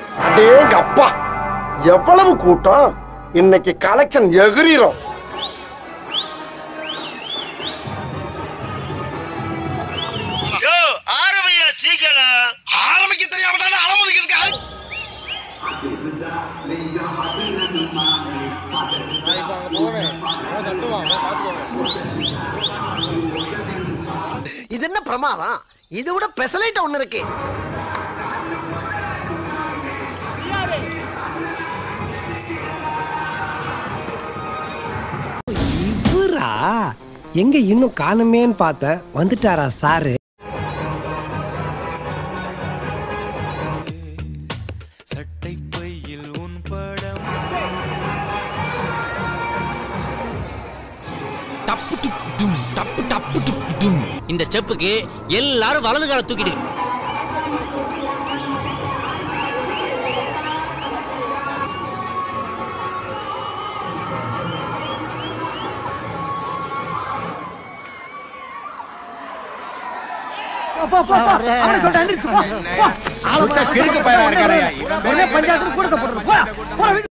அடேங்க அப்பா எவ்வளவு கூட்டம் இன்னைக்கு கலெக்ஷன் எகிரிரும் யோ ஆரம்பியா சீக்கிரம் ஆரம்பிக்க தெரியாம தானே அலமுதுக்கு இருக்காரு இது என்ன பிரமாதம் இது விட பெசலைட் ஒண்ணு இருக்கு இவரா எங்க இன்னும் காணுமேன்னு பார்த்தேன் வந்துட்டாரா சாரு சட்டை பையில் உன் படம் டப்பு டுப்பு டும், டப்பு டப்பு டுப்பு டும். இந்த ஸ்டெப்புக்கு எல்லாரும் வலது கால தூக்கிடு பஞ்சாயத்து கூட போடுறது